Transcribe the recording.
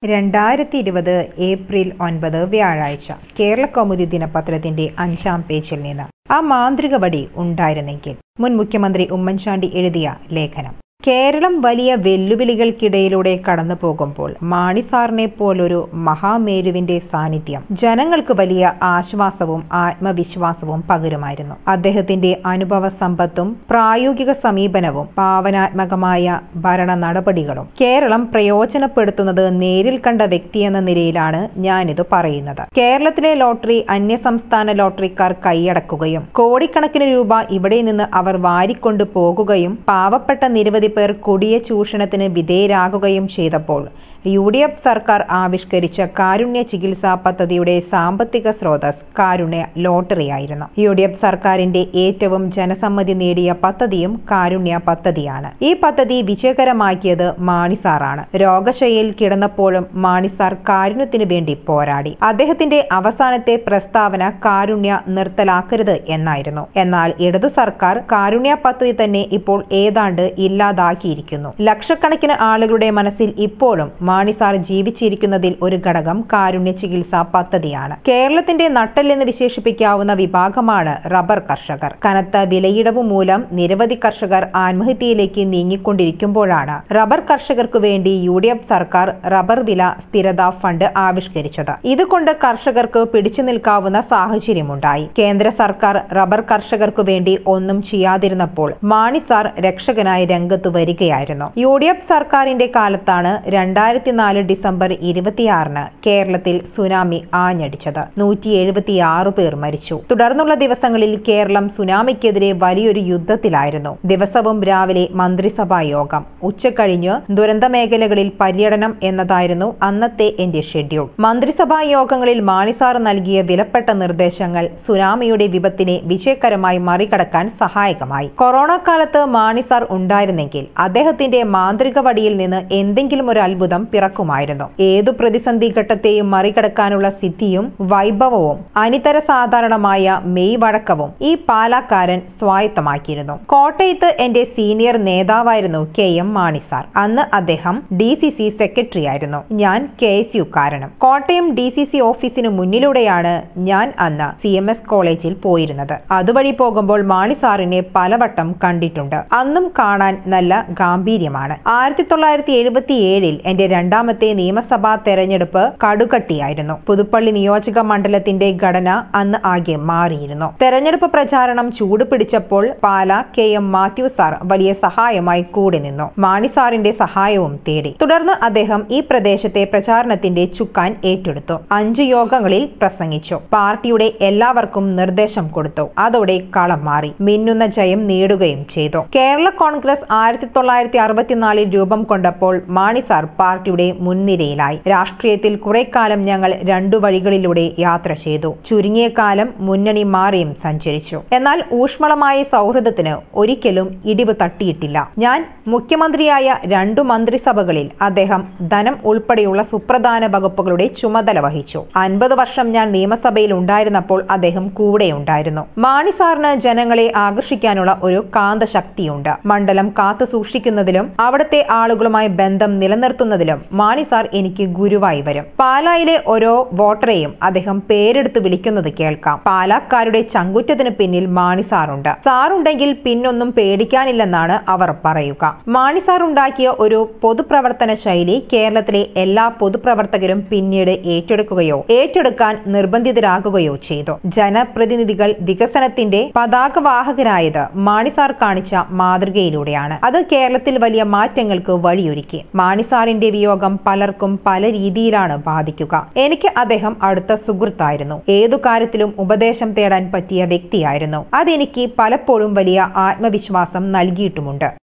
രണ്ടായിരത്തി ഇരുപത് ഏപ്രിൽ ഒൻപത് വ്യാഴാഴ്ച കേരളകൗമുദി ദിനപത്രത്തിന്റെ അഞ്ചാം പേജിൽ നിന്ന് ആ മാന്ത്രിക വടി ഉണ്ടായിരുന്നെങ്കിൽ മുൻ മുഖ്യമന്ത്രി ഉമ്മൻചാണ്ടി എഴുതിയ ലേഖനം കേരളം വലിയ വെല്ലുവിളികൾക്കിടയിലൂടെ കടന്നു പോകുമ്പോൾ മാണി സാറിനെ പോലൊരു മഹാമേരുവിന്റെ സാന്നിധ്യം ജനങ്ങൾക്ക് വലിയ ആശ്വാസവും ആത്മവിശ്വാസവും പകരുമായിരുന്നു അദ്ദേഹത്തിന്റെ അനുഭവ സമ്പത്തും പ്രായോഗിക സമീപനവും ഭാവനാത്മകമായ ഭരണ നടപടികളും കേരളം പ്രയോജനപ്പെടുത്തുന്നത് നേരിൽ കണ്ട വ്യക്തിയെന്ന നിലയിലാണ് ഞാനിത് പറയുന്നത് കേരളത്തിലെ ലോട്ടറി അന്യസംസ്ഥാന ലോട്ടറിക്കാർ കൈയടക്കുകയും കോടിക്കണക്കിന് രൂപ ഇവിടെ നിന്ന് അവർ വാരിക്കൊണ്ടു പോകുകയും പാവപ്പെട്ട നിരവധി പേർ കൊടിയ ചൂഷണത്തിന് വിധേയരാകുകയും ചെയ്തപ്പോൾ യു ഡി എഫ് സർക്കാർ ആവിഷ്കരിച്ച കാരുണ്യ ചികിത്സാ പദ്ധതിയുടെ സാമ്പത്തിക സ്രോതസ് കാരുണ്യ ലോട്ടറിയായിരുന്നു യു ഡി എഫ് സർക്കാരിന്റെ ഏറ്റവും ജനസമ്മതി നേടിയ പദ്ധതിയും കാരുണ്യ പദ്ധതിയാണ് ഈ പദ്ധതി വിജയകരമാക്കിയത് മാണിസാറാണ് രോഗശയ്യയിൽ കിടന്നപ്പോഴും മാണിസാർ കാരുണ്യത്തിനു വേണ്ടി പോരാടി അദ്ദേഹത്തിന്റെ അവസാനത്തെ പ്രസ്താവന കാരുണ്യ നിർത്തലാക്കരുത് എന്നായിരുന്നു എന്നാൽ ഇടതു സർക്കാർ കാരുണ്യ പദ്ധതി തന്നെ ഇപ്പോൾ ഏതാണ്ട് ഇല്ലാതാക്കിയിരിക്കുന്നു ലക്ഷക്കണക്കിന് ആളുകളുടെ മനസ്സിൽ ഇപ്പോഴും മാണിസാർ ജീവിച്ചിരിക്കുന്നതിൽ ഒരു ഘടകം കാരുണ്യ ചികിത്സാ പദ്ധതിയാണ് കേരളത്തിന്റെ നട്ടെല്ലെന്ന് വിശേഷിപ്പിക്കാവുന്ന വിഭാഗമാണ് റബ്ബർ കർഷകർ കനത്ത വിലയിടവ് മൂലം നിരവധി കർഷകർ ആത്മഹത്യയിലേക്ക് നീങ്ങിക്കൊണ്ടിരിക്കുമ്പോഴാണ് റബ്ബർ കർഷകർക്ക് വേണ്ടി യു ഡി എഫ് സർക്കാർ റബ്ബർ വില സ്ഥിരതാ ഫണ്ട് ആവിഷ്കരിച്ചത് ഇതുകൊണ്ട് കർഷകർക്ക് പിടിച്ചു നിൽക്കാവുന്ന സാഹചര്യമുണ്ടായി കേന്ദ്ര സർക്കാർ റബ്ബർ കർഷകർക്ക് വേണ്ടി ഒന്നും ചെയ്യാതിരുന്നപ്പോൾ മാണിസാർ രക്ഷകനായി രംഗത്തു വരികയായിരുന്നു യു ഡി എഫ് സർക്കാരിന്റെ കാലത്താണ് രണ്ടായിരത്തി നാല് ഡിസംബർ ഇരുപത്തിയാറിന് കേരളത്തിൽ സുനാമി ആഞ്ഞടിച്ചത് നൂറ്റി എഴുപത്തിയാറ് പേർ മരിച്ചു തുടർന്നുള്ള ദിവസങ്ങളിൽ കേരളം സുനാമിക്കെതിരെ വലിയൊരു യുദ്ധത്തിലായിരുന്നു ദിവസവും രാവിലെ മന്ത്രിസഭാ യോഗം ഉച്ചകഴിഞ്ഞ് ദുരന്ത മേഖലകളിൽ പര്യടനം എന്നതായിരുന്നു അന്നത്തെ എന്റെ ഷെഡ്യൂൾ മന്ത്രിസഭാ യോഗങ്ങളിൽ മാണിസാർ നൽകിയ വിലപ്പെട്ട നിർദ്ദേശങ്ങൾ സുനാമിയുടെ വിപത്തിനെ വിജയകരമായി മറികടക്കാൻ സഹായകമായി കൊറോണ കാലത്ത് മാണിസാർ ഉണ്ടായിരുന്നെങ്കിൽ അദ്ദേഹത്തിന്റെ മാന്ത്രിക വടിയിൽ നിന്ന് എന്തെങ്കിലും ഒരു അത്ഭുതം പിറക്കുമായിരുന്നു ഏതു പ്രതിസന്ധി ഘട്ടത്തെയും മറികടക്കാനുള്ള സിദ്ധിയും വൈഭവവും അനിതര സാധാരണമായ മെയ് വഴക്കവും ഈ പാലാക്കാരൻ സ്വായത്തമാക്കിയിരുന്നു കോട്ടയത്ത് എന്റെ സീനിയർ നേതാവായിരുന്നു കെ എം മാണിസാർ അന്ന് അദ്ദേഹം ഡി സി സി സെക്രട്ടറി ആയിരുന്നു ഞാൻ കെ എസ് യു കാരണം കോട്ടയം ഡി സി സി ഓഫീസിന് മുന്നിലൂടെയാണ് ഞാൻ അന്ന് സി എം എസ് കോളേജിൽ പോയിരുന്നത് അതുവഴി പോകുമ്പോൾ മാണിസാറിനെ പലവട്ടം കണ്ടിട്ടുണ്ട് അന്നും കാണാൻ നല്ല ഗാംഭീര്യമാണ് ആയിരത്തി തൊള്ളായിരത്തി എഴുപത്തി ഏഴിൽ എന്റെ രണ്ടാമത്തെ നിയമസഭാ തെരഞ്ഞെടുപ്പ് കടുകട്ടിയായിരുന്നു പുതുപ്പള്ളി നിയോജക മണ്ഡലത്തിന്റെ ഘടന അന്ന് ആകെ മാറിയിരുന്നു തെരഞ്ഞെടുപ്പ് പ്രചാരണം ചൂട് പിടിച്ചപ്പോൾ Pala K M Mathew sir വലിയ സഹായമായി കൂടി നിന്നു മാണി സാറിന്റെ സഹായവും തേടി തുടർന്ന് അദ്ദേഹം ഈ പ്രദേശത്തെ പ്രചാരണത്തിന്റെ ചുക്കാൻ ഏറ്റെടുത്തു അഞ്ചു യോഗങ്ങളിൽ പ്രസംഗിച്ചു പാർട്ടിയുടെ എല്ലാവർക്കും നിർദ്ദേശം കൊടുത്തു അതോടെ കളം മാറി മിന്നുന്ന ജയം നേടുകയും ചെയ്തു കേരള കോൺഗ്രസ് ആയിരത്തി തൊള്ളായിരത്തി അറുപത്തിനാലിൽ രൂപം കൊണ്ടപ്പോൾ മാണി സാർ പാർട്ടിയുടെ മുൻനിരയിലായി രാഷ്ട്രീയത്തിൽ കുറെ കാലം ഞങ്ങൾ രണ്ടു വഴികളിലൂടെ യാത്ര ചെയ്തു ചുരുങ്ങിയ കാലം മുന്നണി മാറിയും സഞ്ചരിച്ചു എന്നാൽ ഊഷ്മളമായ സൗഹൃദത്തിന് ഒരിക്കലും ഇടിവ് തട്ടിയിട്ടില്ല ഞാൻ മുഖ്യമന്ത്രിയായ രണ്ടു മന്ത്രിസഭകളിൽ അദ്ദേഹം ധനം ഉൾപ്പെടെയുള്ള സുപ്രധാന വകുപ്പുകളുടെ ചുമതല വഹിച്ചു അൻപത് വർഷം ഞാൻ നിയമസഭയിൽ ഉണ്ടായിരുന്നപ്പോൾ അദ്ദേഹം കൂടെ ഉണ്ടായിരുന്നു മാണി സാറിന് ജനങ്ങളെ ആകർഷിക്കാനുള്ള ഒരു കാന്തശക്തിയുണ്ട് മണ്ഡലം കാത്തു സൂക്ഷിക്കുന്നതിലും അവിടുത്തെ ആളുകളുമായി ബന്ധം നിലനിർത്തുന്നതിലും മാണി സാർ എനിക്ക് ഗുരുവായി വരും പാലായിലെ ഓരോ വോട്ടറെയും അദ്ദേഹം പേരെടുത്ത് വിളിക്കുന്നത് കേൾക്കാം പാലാക്കാരുടെ ചങ്കുറ്റത്തിന് പിന്നിൽ മാണി സാറുണ്ട് സാറുണ്ടെങ്കിൽ പിന്നൊന്നും പേടിക്കാനില്ലെന്നാണ് അവർ പറയുക മാണി സാർ ഉണ്ടാക്കിയ ഒരു പൊതുപ്രവർത്തന ശൈലി കേരളത്തിലെ എല്ലാ പൊതുപ്രവർത്തകരും പിന്നീട് ഏറ്റെടുക്കുകയോ ഏറ്റെടുക്കാൻ നിർബന്ധിതരാകുകയോ ചെയ്തു ജനപ്രതിനിധികൾ വികസനത്തിന്റെ പതാകവാഹകരായത് മാണി സാർ കാണിച്ച മാതൃകയിലൂടെയാണ് അത് കേരളത്തിൽ വലിയ മാറ്റങ്ങൾക്ക് വഴിയൊരുക്കി മാണി സാറിന്റെ വിയോഗം പലർക്കും പല രീതിയിലാണ് ബാധിക്കുക എനിക്ക് അദ്ദേഹം അടുത്ത സുഹൃത്തായിരുന്നു ഏതു കാര്യത്തിലും ഉപദേശം തേടാൻ പറ്റിയ വ്യക്തിയായിരുന്നു അതെനിക്ക് പലപ്പോഴും വലിയ ആത്മവിശ്വാസം നൽകിയിട്ടുമുണ്ട്